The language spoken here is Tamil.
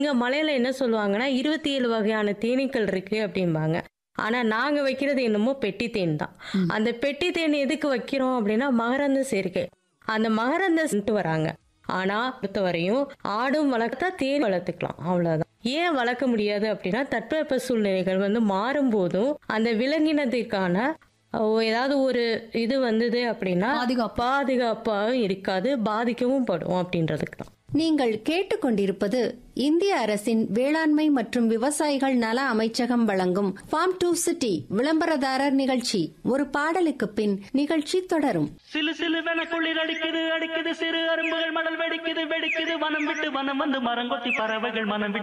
இங்க மலையில என்ன சொல்லுவாங்கன்னா இருபத்தி ஏழு வகையான தேனீக்கள் இருக்கு அப்படிம்பாங்க ஆனா நாங்க வைக்கிறது என்னமோ பெட்டி தேன் தான் ம். அந்த பெட்டி தேன் எதுக்கு வைக்கிறோம் அப்படின்னா மகரந்த சேர்க்கை அந்த மகரந்த சென்ட்டு வராங்க ஆனா பொறுத்தவரையும் ஆடும் வளர்த்தா தேன் வளர்த்துக்கலாம் அவ்வளவுதான் ஏன் வளர்க்க முடியாது அப்படின்னா தட்பவெப்ப சூழ்நிலைகள் வந்து மாறும்போதும் அந்த விலங்கினத்திற்கான அஹ், ஏதாவது ஒரு இது வந்தது அப்படின்னா பாதுகாப்பு. பாதுகாப்பாகவும் இருக்காது பாதிக்கவும் படும் அப்படின்றதுக்கு தான் நீங்கள் கேட்டுக்கொண்டிருப்பது இந்திய அரசின் வேளாண்மை மற்றும் விவசாயிகள் நல அமைச்சகம் வழங்கும் ஃபார்ம் டு சிட்டி விளம்பரதாரர் நிகழ்ச்சி ஒரு பாடலுக்கு பின் நிகழ்ச்சி தொடரும் சிலு சிலுவென குளிர் அடிக்குது அடிக்குது சிறு அரும்புகள் மணல் வெடிக்குது வெடிக்குது வனம் விட்டு வனம் வந்து மரங்கொத்தி பறவைகள் மனம் விட்டு